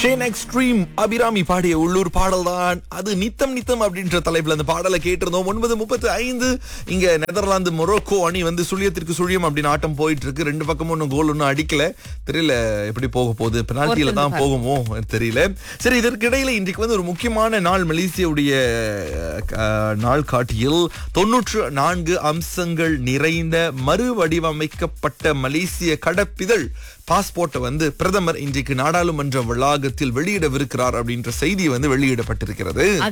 Shane extreme Abirami பாடிய உள்ளூர் பாடல் தான் அது நித்தம் நித்தம் அப்படின்ற தலைப்புல அந்த பாடலை கேட்டிருந்தோம் ஒன்பது முப்பத்து ஐந்து இங்க நெதர்லாந்து மொரோக்கோ அணி வந்து சுழியத்திற்கு சுழியம் அப்படின்னு ஆட்டம் போயிட்டு இருக்கு ரெண்டு பக்கமும் ஒன்னும் கோல் ஒன்னும் அடிக்கல தெரியல எப்படி போக போகுது பெனால்ட்டியில தான் போகுமோ தெரியல சரி இதற்கு இடையில இன்றைக்கு வந்து ஒரு முக்கியமான நாள் மலேசியாவுடைய அஹ், நாள் காட்டியில் தொன்னூற்று நான்கு அம்சங்கள் நிறைந்த மறு வடிவமைக்கப்பட்ட மலேசிய கடப்பிதழ் பாஸ்போர்ட்டை வந்து பிரதமர் இன்றைக்கு நாடாளுமன்ற வளாகத்தில் வெளியிடவிருக்கிறார் அப்படின்ற செய்தி வந்து வெளியிடப்பட்டிருக்கிறது